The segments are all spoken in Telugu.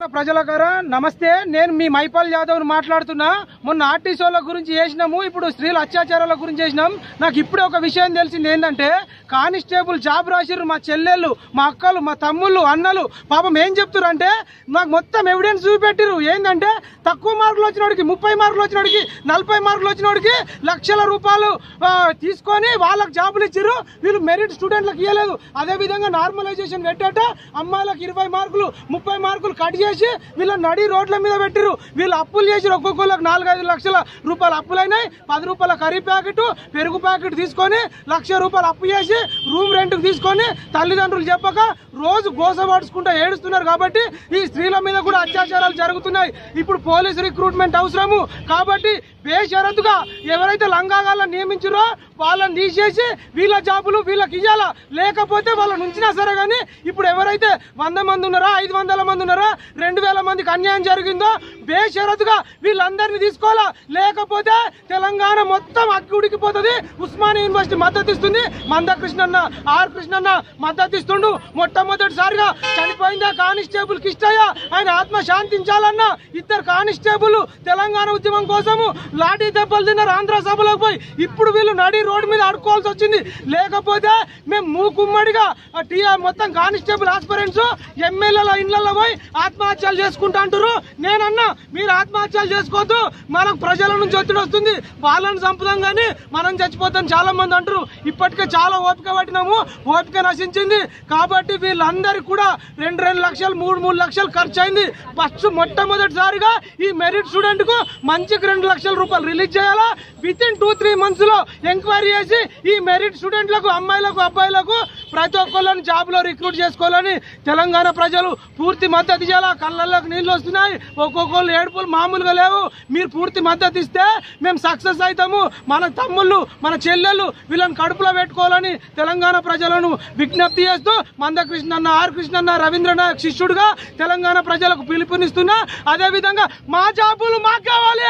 ప్రజలకరా నమస్తే నేను మీ మైపాల్ యాదవ్ మాట్లాడుతున్నా మొన్న ఆర్టీసీల గురించి చేసినాము ఇప్పుడు స్త్రీల అత్యాచారాల గురించి చేసినాం నాకు ఇప్పుడే ఒక విషయం తెలిసింది ఏంటంటే కానిస్టేబుల్ జాబ్ రాసిర్రు మా చెల్లెళ్ళు మా అక్కలు మా తమ్ముళ్ళు అన్నలు పాపం ఏం చెప్తున్నారు అంటే నాకు మొత్తం ఎవిడెన్స్ చూపెట్టిరు ఏంటంటే తక్కువ మార్కులు వచ్చినోడికి ముప్పై మార్కులు వచ్చినోడికి నలభై మార్కులు వచ్చినోడికి లక్షల రూపాయలు ఆ, తీసుకొని వాళ్ళకి జాబులు ఇచ్చిర్రు వీళ్ళు మెరిట్ స్టూడెంట్లకు ఇవ్వలేదు అదే విధంగా నార్మలైజేషన్ పెట్టాట అమ్మాయిలకు ఇరవై మార్కులు ముప్పై మార్కులు కట్ చేసి వీళ్ళ నడి రోడ్ల మీద పెట్టిరు వీళ్ళు అప్పులు చేసి ఒక్కొక్కరికి నాలుగైదు లక్షల రూపాయలు అప్పులైనాయి పది రూపాయల కర్రీ ప్యాకెట్ పెరుగు ప్యాకెట్ తీసుకొని లక్ష రూపాయలు అప్పు చేసి రూమ్ రెంట్ తీసుకొని తల్లిదండ్రులు చెప్పక రోజు గోస పడుచుకుంటూ ఏడుస్తున్నారు కాబట్టి ఈ స్త్రీల మీద కూడా అత్యాచారాలు జరుగుతున్నాయి ఇప్పుడు పోలీస్ రిక్రూట్మెంట్ అవసరము కాబట్టి బేషరతుగా ఎవరైతే లంగాగాళ్ళని నియమించారో వాళ్ళని తీసేసి వీళ్ళ జాబులు వీళ్ళకి ఇవ్వాలా లేకపోతే వాళ్ళని ఉంచినా సరే కానీ ఇప్పుడు ఎవరైతే వంద మంది ఉన్నారో ఐదు వందల మంది ఉన్నారో రెండు వేల మందికి అన్యాయం జరిగిందో బేషరతుగా వీళ్ళందరినీ తీసుకోవాలా లేకపోతే తెలంగాణ మొత్తం అక్కి ఉడికిపోతుంది ఉస్మానియా యూనివర్సిటీ మద్దతు ఇస్తుంది మందకృష్ణన్న ఆర్ కృష్ణన్న మద్దతు ఇస్తుండు మొట్టమొదటిసారిగా చనిపోయిందా కానిస్టేబుల్ కిష్టయ్య ఆయన ఆత్మ శాంతించాలన్న ఇద్దరు కానిస్టేబుల్ తెలంగాణ ఉద్యమం కోసము లాఠీ దెబ్బలు తిన్నారు ఆంధ్ర సభలోకి పోయి ఇప్పుడు వీళ్ళు నడి రోడ్డు మీద అడుకోవాల్సి వచ్చింది లేకపోతే మేము మూకుమ్మడిగా ఆ టీ- మొత్తం కానిస్టేబుల్ ఆస్పిరెంట్స్ ఎమ్మెల్యేల ఇళ్లలో పోయి ఆత్మహత్యలు చేసుకుంటా అంటారు నేనన్నా మీరు ఆత్మహత్యలు చేసుకోవద్దు మనకు ప్రజల నుంచి ఒత్తిడి వస్తుంది వాళ్ళని చంపుదాం కానీ మనం చచ్చిపోతాం చాలా మంది అంటారు ఇప్పటికే చాలా ఓపిక పట్టినాము ఓపిక నశించింది కాబట్టి వీళ్ళందరికీ కూడా రెండు రెండు లక్షలు మూడు మూడు లక్షలు ఖర్చు అయింది ఫస్ట్ మొట్టమొదటిసారిగా ఈ మెరిట్ స్టూడెంట్ కు మంచికి రెండు లక్షల రూపాయలు రిలీజ్ చేయాలా within two three months లో ఎంక్వైరీ చేసి ఈ మెరిట్ స్టూడెంట్లకు అమ్మాయిలకు అబ్బాయిలకు ప్రతి ఒక్కళ్ళని జాబ్ లో రిక్రూట్ చేసుకోవాలని తెలంగాణ ప్రజలు పూర్తి మద్దతు చేయాలా కళ్ళల్లోకి నీళ్లు వస్తున్నాయి ఒక్కొక్కళ్ళు ఏడుపులు మామూలుగా లేవు మీరు పూర్తి మద్దతు ఇస్తే మేము సక్సెస్ అవుతాము మన తమ్ముళ్ళు మన చెల్లెళ్ళు వీళ్ళని కడుపులో పెట్టుకోవాలని తెలంగాణ ప్రజలను విజ్ఞప్తి చేస్తూ మందకృష్ణన్న ఆర్ కృష్ణన్న రవీంద్రనాథ్ శిష్యుడుగా తెలంగాణ ప్రజలకు పిలుపునిస్తున్నా అదే విధంగా మా జాబులు మాకు కావాలి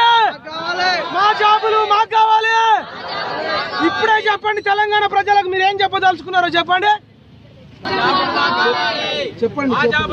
మా జాబులు మాకు కావాలి ఇప్పుడే చెప్పండి తెలంగాణ ప్రజలకు మీరు ఏం చెప్పదలుచుకున్నారో చెప్పండి చెప్పండి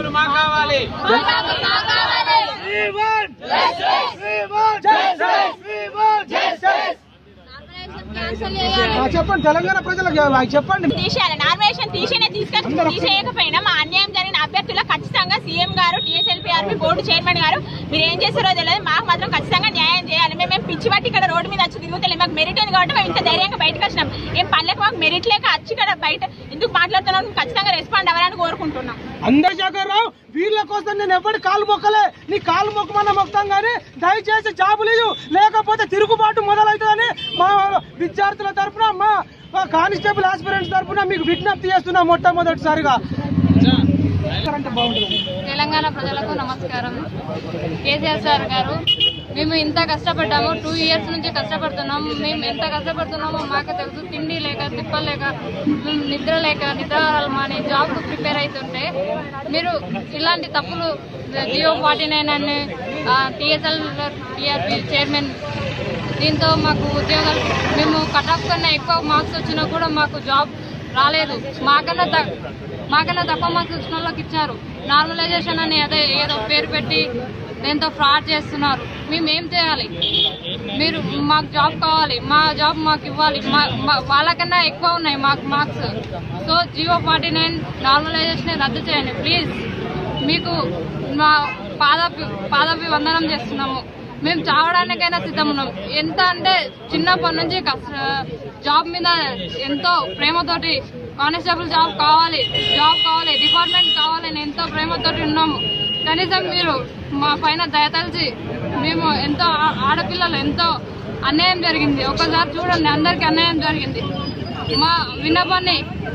ఆ, చెప్పండి తెలంగాణ ప్రజలకు చెప్పండి తీసేయాలి నామినేషన్ తీసేనే తీసుకొని తీసేయకపోయినా మా అన్యాయం జరిగిన అభ్యర్థులు ఖచ్చితంగా సీఎం గారు టీఎస్ఎల్పీఆర్పీ బోర్డు చైర్మన్ గారు మీరు ఏం చేస్తారో తెలియదు మాకు మాత్రం ఖచ్చితంగా న్యాయం చేయాలి మేము ఏం పిచ్చి పట్టి ఇక్కడ రోడ్డు మీద వచ్చి తిరుగుతలే మాకు మెరిట్ ఉంది కాబట్టి మేము ఇంత ధైర్యంగా బయటకు వచ్చినాం ఏం పల్లెకి మాకు మెరిట్ లేక వచ్చి ఇక్కడ బయట ఎందుకు మాట్లాడుతున్నాం ఖచ్చితంగా రెస్పాండ్ అవ్వాలని కోరుకుంటున్నాం అందరి రావు వీళ్ళ కోసం నేను ఎవరి కాలు మొక్కలే నీ కాలు మొక్కమన్న మొక్తాం కానీ దయచేసి జాబు లేదు లేకపోతే తిరుగుబాటు మొదలవుతుందని మా విద్యార్థుల తరఫున మా మా కానిస్టేబుల్ ఆస్పిరెంట్స్ తరఫున మీకు విజ్ఞప్తి చేస్తున్నా మొట్టమొదటిసారిగా అంటే బాగుంటుంది తెలంగాణ ప్రజలకు నమస్కారం కేసీఆర్ సార్ గారు మేము ఇంత కష్టపడ్డాము టూ ఇయర్స్ నుంచి కష్టపడుతున్నాము మేము ఎంత కష్టపడుతున్నామో మాకు తెలుసు తిండి లేక తిప్పలు లేక మేము నిద్ర లేక నిద్రాహారాలు మాని జాబ్కు ప్రిపేర్ అవుతుంటే మీరు ఇలాంటి తప్పులు జియో ఫార్టీ నైన్ అని టీఎస్ఎల్ టీఆర్పీ చైర్మన్ దీంతో మాకు ఉద్యోగాలు మేము కటాఫ్ కన్నా ఎక్కువ మార్క్స్ వచ్చినా కూడా మాకు జాబ్ రాలేదు మాకన్నా త- మాకన్నా తక్కువ మార్క్స్ వచ్చిన వాళ్ళకి ఇచ్చారు నార్మలైజేషన్ అని అదే ఏదో పేరు పెట్టి దీంతో ఫ్రాడ్ చేస్తున్నారు మేము ఏం చేయాలి మీరు మాకు జాబ్ కావాలి మా జాబ్ మాకు ఇవ్వాలి మా మా- వాళ్ళకన్నా ఎక్కువ ఉన్నాయి మాకు marks so GO forty nine normalisation రద్దు చేయండి ప్లీజ్ మీకు మా పాదాపి పాదాపి వందనం చేస్తున్నాము మేము చావడానికైనా సిద్ధం ఉన్నాం ఎంత అంటే చిన్నప్పటి నుంచి కష్ట జాబ్ మీద ఎంతో ప్రేమతోటి కానిస్టేబుల్ జాబ్ కావాలి జాబ్ కావాలి డిపార్ట్మెంట్ కావాలని ఎంతో ప్రేమతోటి ఉన్నాము కనీసం మీరు మా పైన దయతలిచి మేము ఎంతో ఆ- ఆడపిల్లలు ఎంతో అన్యాయం జరిగింది ఒకసారి చూడండి అందరికీ అన్యాయం జరిగింది మా విన్నపాన్ని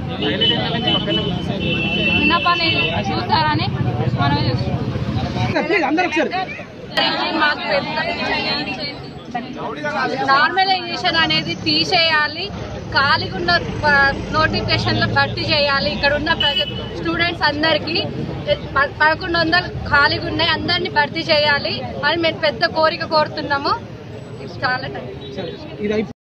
విన్నపాన్ని చూస్తారని మనం చూస్తున్నాం ప్లీజ్ అందరూ ఒకసారి మాకు నార్మలైజేషన్ అనేది తీసేయాలి ఖాళీగా ఉన్న నోటిఫికేషన్లు భర్తీ చేయాలి ఇక్కడ ఉన్న ప్రజ స్టూడెంట్స్ అందరికీ ప- పదకొండు వందలు ఖాళీగా ఉన్నాయి అందరినీ భర్తీ చేయాలి అని మేము పెద్ద కోరిక కోరుతున్నాము చాలా థాంక్స్. ఇది అయిపో-